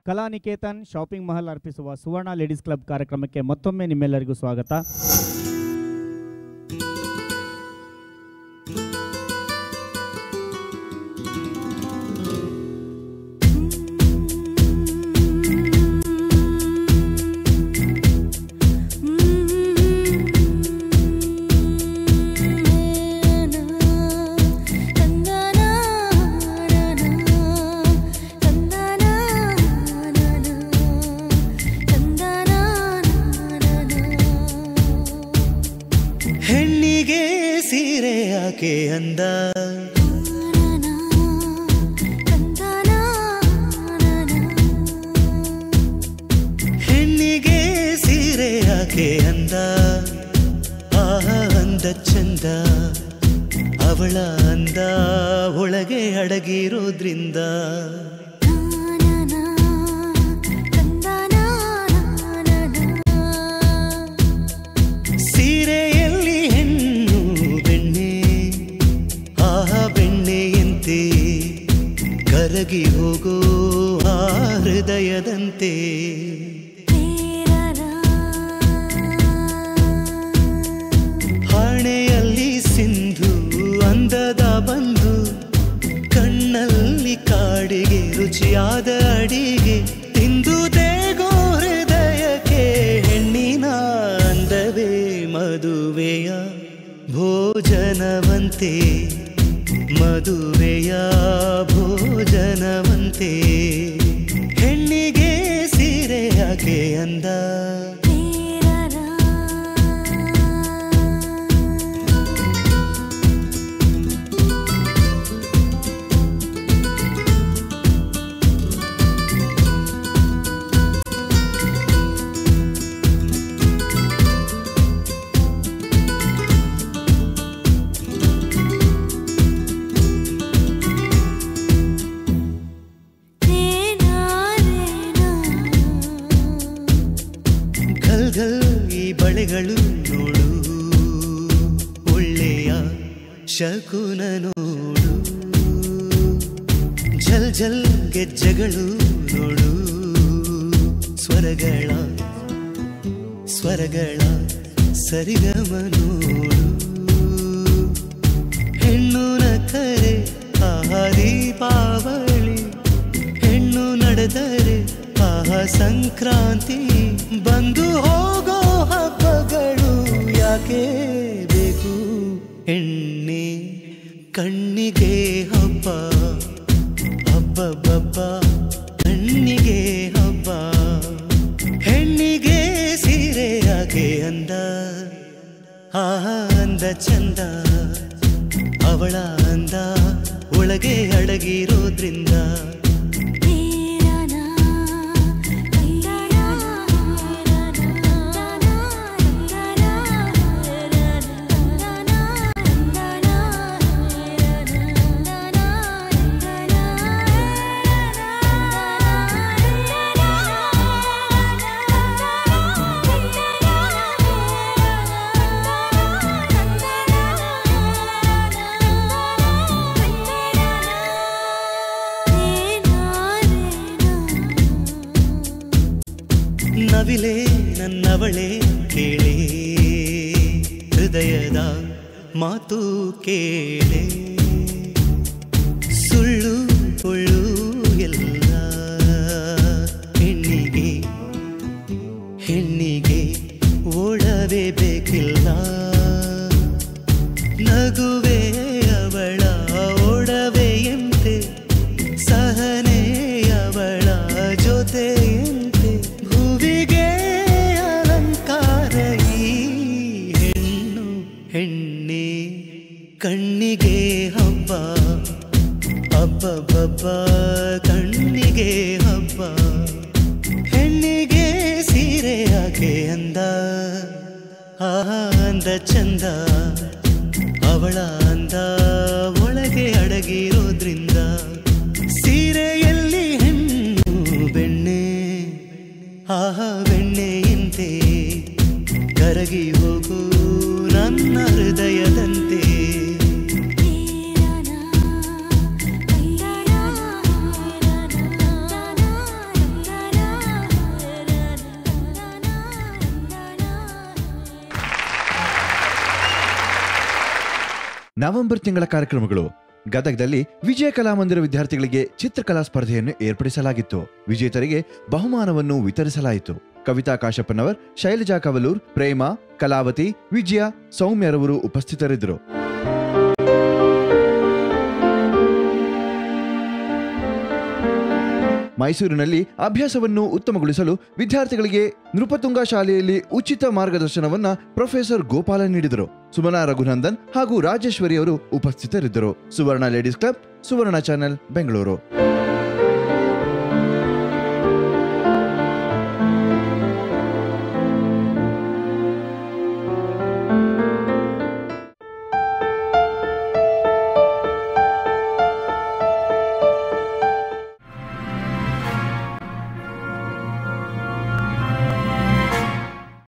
ಕಲಾನಿಕೇತನ್ shopping Mahal ಅರ್ಪಿಸುವ ಸುವರ್ಣ ladies club ಕಾರ್ಯಕ್ರಮಕ್ಕೆ ಮತ್ತೊಮ್ಮೆ ನಿಮ್ಮೆಲ್ಲರಿಗೂ ಸ್ವಾಗತ ಹೆಣ್ಣಿಗೆ ಸೀರೆ ಯಾಕೆ ಅಂದ ಹೆಣ್ಣಿಗೆ ಸೀರೆ ಯಾಕೆ ಅಂದ ಆಹ ಅಂದ ಚಂದ ಅವಳ ಅಂದ ಒಳಗೆ ಅಡಗಿರೋದ್ರಿಂದ ಸೀರೆಯಲ್ಲಿ ಹೆಣ್ಣು ಬೆಣ್ಣೆ ಆಹ ಬೆಣ್ಣೆಯಂತೆ ಕರಗಿ ಹೋಗೋ ಆ ಹೃದಯದಂತೆ ಹಣೆಯಲ್ಲಿ ಸಿಂಧು ಅಂದದ ಬಂದು ಕಣ್ಣಲ್ಲಿ ಕಾಡಿಗೆ ರುಚಿಯಾದ ಅಡಿಗೆ ತಿಂದು ದೇಗೋ ಹೃದಯಕ್ಕೆ ಹೆಣ್ಣಿನ ಅಂದವೇ ಮದುವೆಯ ಭೋಜನವಂತೆ ಮದುವೆಯ ಭೋಜನವಂತೆ ಹೆಣ್ಣಿಗೆ ಸೀರೆ ಯಾಕೆ ಅಂದ ಘಲ್ ಘಲ್ ಈ ಬಳೆಗಳು ನೋಡು ಒಳ್ಳೆಯ ಶಕುನ ನೋಡು ಝಲ್ ಝಲ್ ಗೆಜ್ಜೆಗಳು ನೋಡು ಸ್ವರಗಳ ಸ್ವರಗಳ ಸರಿಗಮ ನೋಡು ಹೆಣ್ಣು ನಕ್ಕರೆ ಆಹಾ ದೀಪಾವಳಿ ಹೆಣ್ಣು ನಡೆದರೆ ಆಹಾ ಸಂಕ್ರಾಂತಿ ಬಂದು ಹೋಗೋ ಹಬ್ಬಗಳು ಯಾಕೆ ಬೇಕು ಹೆಣ್ಣೆ ಕಣ್ಣಿಗೆ ಹಬ್ಬ ಹಬ್ಬಬ್ಬಬ್ಬ ಕಣ್ಣಿಗೆ ಹಬ್ಬ ಹೆಣ್ಣಿಗೆ ಸೀರೆ ಯಾಕೆ ಅಂದ ಆಹಾ ಅಂದ ಚಂದ ಅವಳ ಅಂದ ಒಳಗೆ ಅಡಗಿರೋದ್ರಿಂದ ನವಿಲೆ ನನ್ನವಳೆ ಕೇಳೆ ಹೃದಯದ ಮಾತು ಕೇಳೆ ಸುಳ್ಳು ಪೊಳ್ಳು ಎಲ್ಲ ಹೆಣ್ಣಿಗೆ ಹೆಣ್ಣಿಗೆ ಓಡವೇ ಬೇಕಿಲ್ಲ ನಗುವೆ ಅವಳ ಓಡವೆಯಂತೆ ಸಹನೆ ಅವಳ ಜೊತೆಯಂತೆ ಭುವಿಗೆ ಅಲಂಕಾರ ಈ ಹೆಣ್ಣು ಹೆಣ್ಣೆ ಕಣ್ಣಿಗೆ ಹಬ್ಬ ಹಬ್ಬಬ್ಬಬ್ಬ ಕಣ್ಣಿಗೆ ಹಬ್ಬ ಹೆಣ್ಣಿಗೆ ಸೀರೆ ಯಾಕೆ ಅಂದ ಆಹಾ ಅಂದ ಚಂದ ಅವಳ ಅಂದ ಒಳಗೆ ಅಡಗಿರೋದ್ರಿಂದ ಸೀರೆಯಲ್ಲಿ ಹೆಣ್ಣು ಬೆಣ್ಣೆ ಆಹಾ ಬೆಣ್ಣೆಯಂತೆ ಕರಗಿ ಹೋಗು ನನ್ನ ಹೃದಯದಂತೆ ೀರ ನವೆಂಬರ್ ತಿಂಗಳ ಕಾರ್ಯಕ್ರಮಗಳು ಗದಗದಲ್ಲಿ ವಿಜಯ ಕಲಾಮಂದಿರ ವಿದ್ಯಾರ್ಥಿಗಳಿಗೆ ಚಿತ್ರಕಲಾ ಸ್ಪರ್ಧೆಯನ್ನು ಏರ್ಪಡಿಸಲಾಗಿತ್ತು ವಿಜೇತರಿಗೆ ಬಹುಮಾನವನ್ನು ವಿತರಿಸಲಾಯಿತು ಕವಿತಾ ಕಾಶಪ್ಪನವರ್ ಶೈಲಜಾ ಕವಲೂರ್ ಪ್ರೇಮ ಕಲಾವತಿ ವಿಜಯ ಸೌಮ್ಯರವರು ಉಪಸ್ಥಿತರಿದ್ದರು ಮೈಸೂರಿನಲ್ಲಿ ಅಭ್ಯಾಸವನ್ನು ಉತ್ತಮಗೊಳಿಸಲು ವಿದ್ಯಾರ್ಥಿಗಳಿಗೆ ನೃಪತುಂಗ ಶಾಲೆಯಲ್ಲಿ ಉಚಿತ ಮಾರ್ಗದರ್ಶನವನ್ನ ಪ್ರೊಫೆಸರ್ ಗೋಪಾಲ ನೀಡಿದರು ಸುಮನಾ ರಘುನಂದನ್ ಹಾಗೂ ರಾಜೇಶ್ವರಿ ಅವರು ಉಪಸ್ಥಿತರಿದ್ದರು Suvarna ladies club Suvarna channel Bengaluru